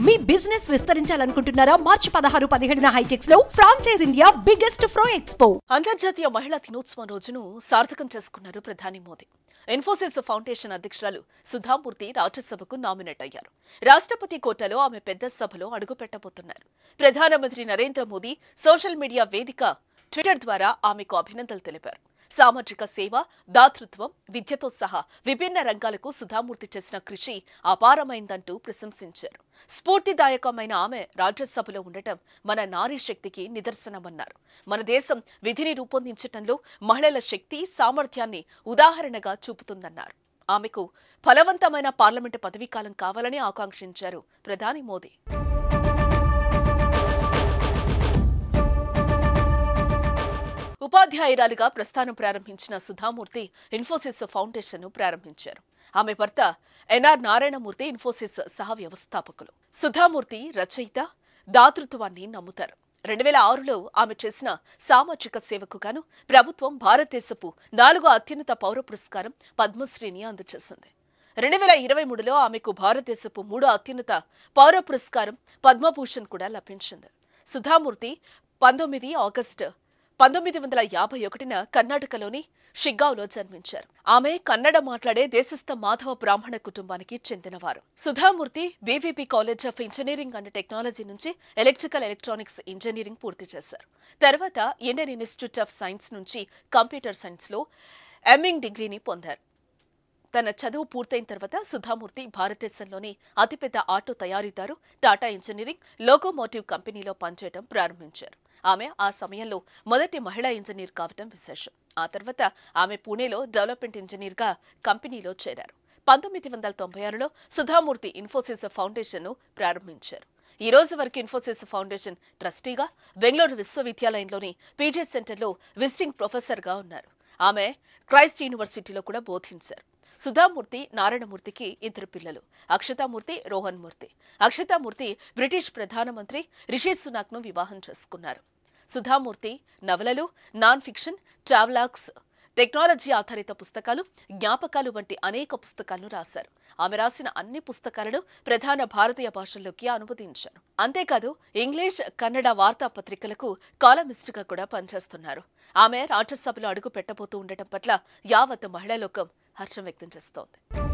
మీ business విస్తరించాలనుకుంటున్నారా మార్చి పదహారు పదిహేడున హైటెక్స్ లో ఫ్రాంచైజ్ ఇండియా బిగ్గెస్ట్ ఫ్రో ఎక్స్పో అంతర్జాతీయ మహిళా దినోత్సవం రోజును సార్థకం చేసుకున్నారు ప్రధాని మోదీ ఇన్ఫోసిస్ ఫౌండేషన్ అధ్యక్షురాలు సుధామూర్తి రాజ్యసభకు నామినేట్ అయ్యారు రాష్ట్రపతి కోటలో ఆమె పెద్ద సభలో అడుగుపెట్టబోతున్నారు ప్రధానమంత్రి నరేంద్ర మోదీ సోషల్ మీడియా వేదిక ట్విట్టర్ ద్వారా ఆమెకు అభినందనలు తెలిపారు సామాజిక సేవ దాతృత్వం విద్యతో సహా విభిన్న రంగాలకు సుధామూర్తి చేసిన కృషి అపారమైందంటూ ప్రశంసించారు స్ఫూర్తిదాయకమైన ఆమె రాజ్యసభలో ఉండటం మన నారీ శక్తికి నిదర్శనమన్నారు మన దేశం విధిని రూపొందించటంలో మహిళల శక్తి సామర్థ్యాన్ని ఉదాహరణగా చూపుతుందన్నారు ఆమెకు ఫలవంతమైన పార్లమెంటు పదవీకాలం కావాలని ఆకాంక్షించారు ప్రధాని మోదీ ఉపాధ్యాయురాలిగా ప్రస్థానం ప్రారంభించిన సుధామూర్తి ఇన్ఫోసిస్ ఫౌండేషన్ ప్రారంభించారు ఆమె భర్త ఎన్ఆర్ నారాయణమూర్తి ఇన్ఫోసిస్ సహ వ్యవస్థాపకులు సుధామూర్తి రచయిత దాతృత్వాన్ని నమ్ముతారు రెండు వేల ఆరులో ఆమె చేసిన సామాజిక సేవకు గాను ప్రభుత్వం భారతదేశపు నాలుగో అత్యున్నత పౌర పురస్కారం పద్మశ్రీని అందజేసింది రెండు వేల ఇరవై మూడులో ఆమెకు భారతదేశపు మూడో అత్యున్నత పౌర పురస్కారం పద్మభూషణ్ కూడా లభించింది సుధామూర్తి పంతొమ్మిది ఆగస్టు పంతొమ్మిది వందల యాభై ఒకటిన కర్ణాటకలోని షిగ్గావ్లో జన్మించారు ఆమె కన్నడ మాట్లాడే దేశస్థ మాధవ బ్రాహ్మణ కుటుంబానికి చెందినవారు Sudhamurthy BVB college of engineering and technology నుంచి ఎలక్ట్రికల్ ఎలక్ట్రానిక్స్ ఇంజనీరింగ్ పూర్తి చేశారు తర్వాత ఇండియన్ ఇన్స్టిట్యూట్ ఆఫ్ సైన్స్ నుంచి కంప్యూటర్ సైన్స్లో ఎంయింగ్ డిగ్రీని పొందారు తన చదువు పూర్తయిన తర్వాత సుధామూర్తి భారతదేశంలోని అతిపెద్ద ఆటో తయారీదారు టాటా ఇంజనీరింగ్ లోకోమోటివ్ కంపెనీలో పనిచేయడం ప్రారంభించారు ఆమె ఆ సమయంలో మొదటి మహిళా ఇంజనీర్ కావటం విశేషం ఆ తర్వాత ఆమె పూణేలో డెవలప్మెంట్ ఇంజనీర్గా కంపెనీలో చేరారు పంతొమ్మిది వందల తొంభై ఆరులో సుధామూర్తి ఇన్ఫోసిస్ ఫౌండేషన్ను ప్రారంభించారు ఈ రోజు వరకు ఇన్ఫోసిస్ ఫౌండేషన్ ట్రస్టీగా బెంగళూరు విశ్వవిద్యాలయంలోని పీజీ సెంటర్లో విజిటింగ్ ప్రొఫెసర్గా ఉన్నారు ఆమె క్రైస్ట్ యూనివర్సిటీలో కూడా బోధించారు సుధామూర్తి నారాయణమూర్తికి ఇద్దరు పిల్లలు అక్షతామూర్తి రోహన్ మూర్తి అక్షతామూర్తి బ్రిటిష్ ప్రధానమంత్రి రిషి సునాక్ను వివాహం చేసుకున్నారు సుధామూర్తి నవలలు నాన్ ఫిక్షన్ ట్రావెలాగ్స్ టెక్నాలజీ ఆధారిత పుస్తకాలు జ్ఞాపకాలు వంటి అనేక పుస్తకాలను రాశారు ఆమె రాసిన అన్ని పుస్తకాలను ప్రధాన భారతీయ భాషల్లోకి అనువదించారు అంతేకాదు ఇంగ్లీష్ కన్నడ వార్తాపత్రికలకు కాలమిస్ట్గా కూడా పనిచేస్తున్నారు ఆమె రాజ్యసభలో అడుగు పెట్టబోతూ ఉండటం పట్ల యావత్ మహిళా లోకం హర్షం వ్యక్తం చేస్తోంది